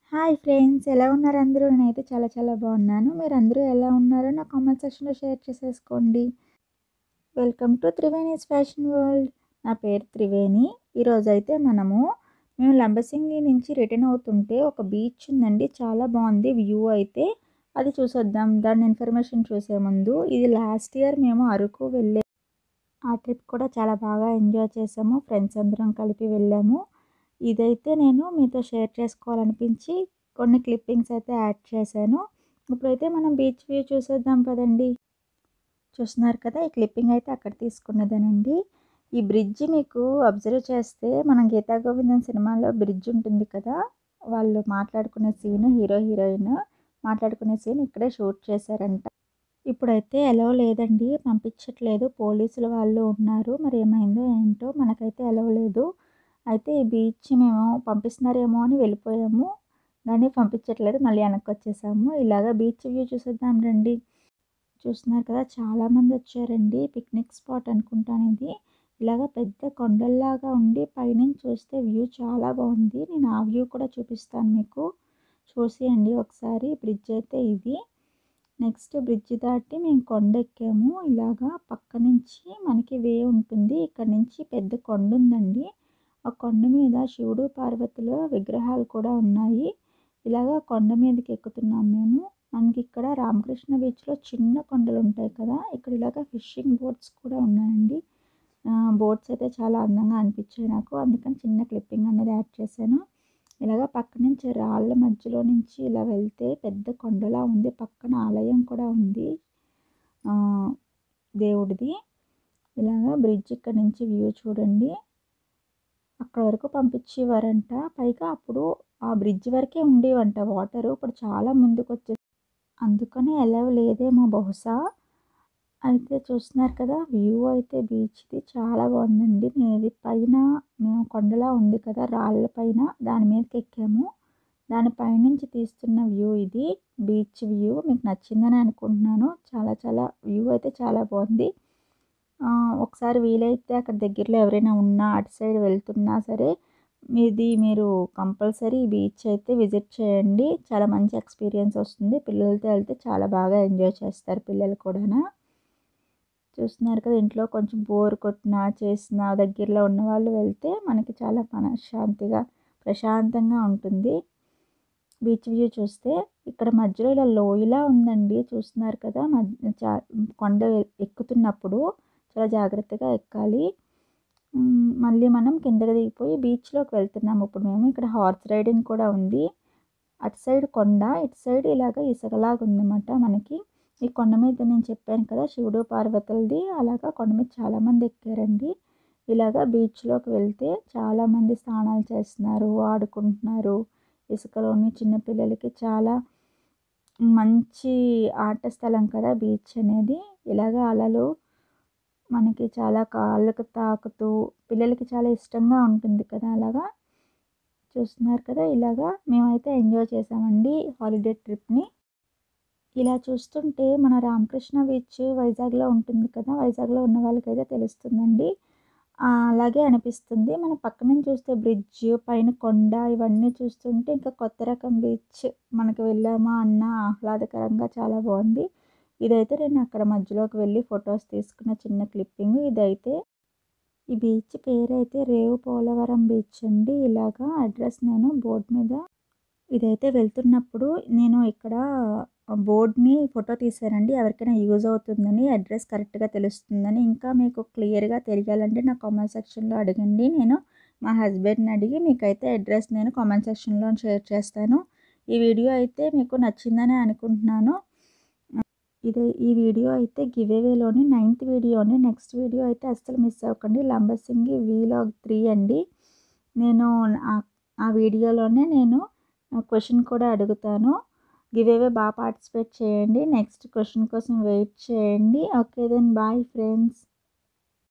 hi friends ఎలా ఉన్నారు అందరూ నేనైతే చాలా చాలా బాగున్నాను మీరు అందరూ ఎలా ఉన్నారో నా కామెంట్ సెక్షన్లో షేర్ చేసేసుకోండి welcome to Triveni's fashion world నా పేరు త్రివేణి ఈరోజు అయితే మనము మేము లంబసింగి నుంచి రిటర్న్ అవుతుంటే ఒక బీచ్ ఉందండి చాలా బాగుంది వ్యూ అయితే అది చూసొద్దాం దాని ఇన్ఫర్మేషన్ చూసే ముందు ఇది లాస్ట్ ఇయర్ మేము అరకు వెళ్ళే ఆ ట్రిప్ కూడా చాలా బాగా ఎంజాయ్ చేసాము ఫ్రెండ్స్ అందరం కలిపి వెళ్ళాము ఇదైతే నేను మీతో షేర్ చేసుకోవాలనిపించి కొన్ని క్లిప్పింగ్స్ అయితే యాడ్ చేశాను ఇప్పుడైతే మనం బీచ్ వ్యూ చూసేద్దాం పదండి చూస్తున్నారు కదా ఈ క్లిప్పింగ్ అయితే అక్కడ తీసుకున్నదేనండి ఈ బ్రిడ్జ్ మీకు అబ్జర్వ్ చేస్తే మనం గీతా గోవిందం సినిమాలో బ్రిడ్జ్ ఉంటుంది కదా వాళ్ళు మాట్లాడుకునే సీన్ హీరో హీరోయిన్ మాట్లాడుకునే సీన్ ఇక్కడే షూట్ చేశారంట ఇప్పుడైతే ఎలవ్ లేదండి పంపించట్లేదు పోలీసులు వాళ్ళు ఉన్నారు మరి ఏమైందో ఏంటో మనకైతే ఎలవ్ లేదు అయితే ఈ బీచ్ మేము పంపిస్తున్నారేమో అని వెళ్ళిపోయాము కానీ పంపించట్లేదు మళ్ళీ వెనక్కి వచ్చేసాము ఇలాగ బీచ్ వ్యూ చూసేద్దాం రండి చూస్తున్నారు కదా చాలామంది వచ్చారండి పిక్నిక్ స్పాట్ అనుకుంటాను ఇది ఇలాగ పెద్ద కొండల్లాగా ఉండి పైనుంచి చూస్తే వ్యూ చాలా బాగుంది నేను ఆ వ్యూ కూడా చూపిస్తాను మీకు చూసేయండి ఒకసారి బ్రిడ్జ్ అయితే ఇది నెక్స్ట్ బ్రిడ్జ్ దాటి మేము కొండ ఎక్కాము ఇలాగా పక్క నుంచి మనకి వే ఉంటుంది ఇక్కడ నుంచి పెద్ద కొండ ఉందండి ఆ కొండ మీద శివుడు పార్వతుల విగ్రహాలు కూడా ఉన్నాయి ఇలాగా కొండ మీదకి ఎక్కుతున్నాం మేము మనకి ఇక్కడ రామకృష్ణ బీచ్లో చిన్న కొండలు ఉంటాయి కదా ఇక్కడ ఇలాగ ఫిషింగ్ బోట్స్ కూడా ఉన్నాయండి బోట్స్ అయితే చాలా అందంగా అనిపించాయి నాకు అందుకని చిన్న క్లిప్పింగ్ అనేది యాడ్ చేశాను ఇలాగ పక్క నుంచి రాళ్ళ మధ్యలో నుంచి ఇలా వెళ్తే పెద్ద కొండలా ఉంది పక్కన ఆలయం కూడా ఉంది దేవుడిది ఇలాగ బ్రిడ్జ్ ఇక్కడ నుంచి వ్యూ చూడండి అక్కడ వరకు పంపించేవారంట పైగా అప్పుడు ఆ బ్రిడ్జ్ వరకే ఉండేవంట వాటర్ ఇప్పుడు చాలా ముందుకు వచ్చే అందుకని ఎలా లేదేమో బహుశా అయితే చూస్తున్నారు కదా వ్యూ అయితే బీచ్ది చాలా బాగుందండి నేను ఇది పైన మేము కొండలా ఉంది కదా రాళ్ళ పైన దాని మీదకి ఎక్కాము దాని పైనుంచి తీస్తున్న వ్యూ ఇది బీచ్ వ్యూ మీకు నచ్చిందని అనుకుంటున్నాను చాలా చాలా వ్యూ అయితే చాలా బాగుంది ఒకసారి వీలైతే అక్కడ దగ్గరలో ఎవరైనా ఉన్నా అటు సైడ్ వెళ్తున్నా సరే ఇది మీరు కంపల్సరీ బీచ్ అయితే విజిట్ చేయండి చాలా మంచి ఎక్స్పీరియన్స్ వస్తుంది పిల్లలతో వెళ్తే చాలా బాగా ఎంజాయ్ చేస్తారు పిల్లలు కూడా చూస్తున్నారు కదా ఇంట్లో కొంచెం బోర్ కొట్టినా చేసిన దగ్గరలో ఉన్న వాళ్ళు వెళ్తే మనకి చాలా మనశ్శాంతిగా ప్రశాంతంగా ఉంటుంది బీచ్ వ్యూ చూస్తే ఇక్కడ మధ్యలో ఇలా లోయలా ఉందండి చూస్తున్నారు కదా కొండ ఎక్కుతున్నప్పుడు చాలా జాగ్రత్తగా ఎక్కాలి మళ్ళీ మనం కిందకి దిగిపోయి బీచ్లోకి వెళ్తున్నాము ఇప్పుడు మేము ఇక్కడ హార్స్ రైడింగ్ కూడా ఉంది అటు సైడ్ కొండ ఇటు సైడ్ ఇలాగ ఇసుకలాగా ఉందన్నమాట మనకి ఈ కొండ మీద నేను చెప్పాను కదా శివుడు పార్వతులది అలాగా కొండ మీద చాలామంది ఎక్కారండి ఇలాగా బీచ్లోకి వెళ్తే చాలామంది స్నానాలు చేస్తున్నారు ఆడుకుంటున్నారు ఇసుకలోని చిన్నపిల్లలకి చాలా మంచి ఆట స్థలం కదా బీచ్ అనేది ఇలాగ అలలు మనకి చాలా కాళ్ళకు తాకుతూ పిల్లలకి చాలా ఇష్టంగా ఉంటుంది కదా అలాగా చూస్తున్నారు కదా ఇలాగా మేమైతే ఎంజాయ్ చేసామండి హాలిడే ట్రిప్ని ఇలా చూస్తుంటే మన రామకృష్ణ బీచ్ వైజాగ్లో ఉంటుంది కదా వైజాగ్లో ఉన్న వాళ్ళకైతే తెలుస్తుందండి అలాగే అనిపిస్తుంది మన పక్క నుంచి చూస్తే బ్రిడ్జ్ పైన కొండ ఇవన్నీ చూస్తుంటే ఇంకా కొత్త రకం బీచ్ మనకి వెళ్ళామా అన్న ఆహ్లాదకరంగా చాలా బాగుంది ఇదైతే నేను అక్కడ మధ్యలోకి వెళ్ళి ఫొటోస్ తీసుకున్న చిన్న క్లిప్పింగ్ ఇదైతే ఈ బీచ్ పేరు అయితే రేవు పోలవరం బీచ్ అండి ఇలాగా అడ్రస్ నేను బోర్డు మీద ఇదైతే వెళ్తున్నప్పుడు నేను ఇక్కడ బోర్డ్ని ఫోటో తీసానండి ఎవరికైనా యూజ్ అవుతుందని అడ్రస్ కరెక్ట్గా తెలుస్తుందని ఇంకా మీకు క్లియర్గా తెలియాలంటే నా కామెంట్ సెక్షన్లో అడగండి నేను మా హస్బెండ్ని అడిగి మీకైతే అడ్రస్ నేను కామెంట్ సెక్షన్లో షేర్ చేస్తాను ఈ వీడియో అయితే మీకు నచ్చిందని అనుకుంటున్నాను ఇది ఈ వీడియో అయితే గివేవేలోని నైన్త్ వీడియోని నెక్స్ట్ వీడియో అయితే అస్సలు మిస్ అవ్వకండి లంబసింగి వీలాగ్ త్రీ అండి నేను ఆ వీడియోలోనే నేను క్వశ్చన్ కూడా అడుగుతాను గివేవే బాగా పార్టిసిపేట్ చేయండి నెక్స్ట్ క్వశ్చన్ కోసం వెయిట్ చేయండి ఓకే దెన్ బాయ్ ఫ్రెండ్స్